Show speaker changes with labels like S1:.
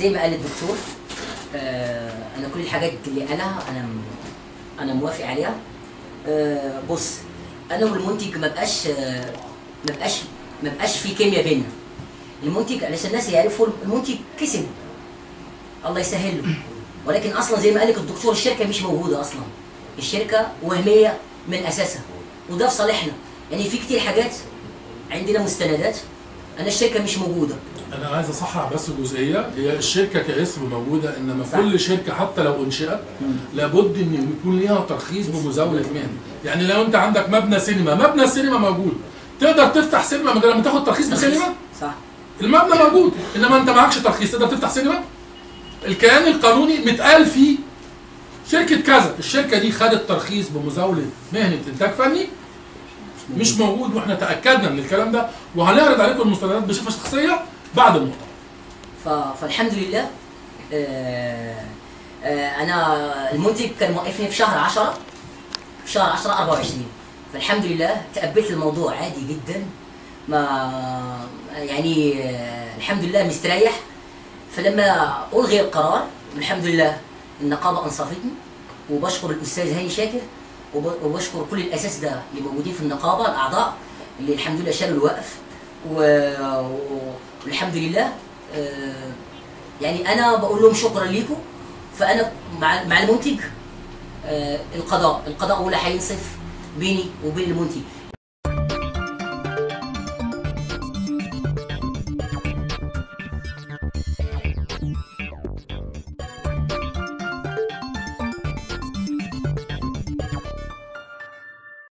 S1: زي ما قال الدكتور آه انا كل الحاجات اللي قالها انا م- انا موافق عليها آه بص انا والمنتج ما بقاش آه ما بقاش ما بقاش في كيمياء بيننا المنتج علشان الناس يعرفوا المنتج كسب الله يسهل له ولكن اصلا زي ما قال لك الدكتور الشركه مش موجوده اصلا الشركه وهميه من اساسها وده في صالحنا يعني في كتير حاجات عندنا مستندات انا الشركه مش موجوده
S2: انا عايز اصحح بس جزئيه هي الشركه كاسم موجوده انما
S1: صح.
S2: كل شركه حتى لو انشئت لابد ان يكون ليها ترخيص بمزاوله مهني يعني لو انت عندك مبنى سينما مبنى السينما موجود تقدر تفتح سينما من غير ما تاخد ترخيص بسينما
S1: صح
S2: المبنى موجود انما انت معكش ترخيص تقدر تفتح سينما الكيان القانوني متقال فيه شركه كذا الشركه دي خدت ترخيص بمزاوله مهنه انتاج فني مش موجود واحنا تاكدنا من الكلام ده وهنعرض عليكم المستندات بصفه شخصيه بعد المؤتمر
S1: ف- فالحمد لله آه آه انا المنتج كان موقفني في شهر 10 في شهر 10 24 فالحمد لله تقبلت الموضوع عادي جدا ما يعني آه الحمد لله مستريح فلما الغي القرار الحمد لله النقابه انصفتني وبشكر الاستاذ هاني شاكر وب- وبشكر كل الاساس ده اللي موجودين في النقابه الاعضاء اللي الحمد لله شالوا الوقف و... و- والحمد لله آه، يعني انا بقول لهم شكرا ليكم فانا مع مع المنتج آه، القضاء القضاء هو اللي هينصف بيني وبين المنتج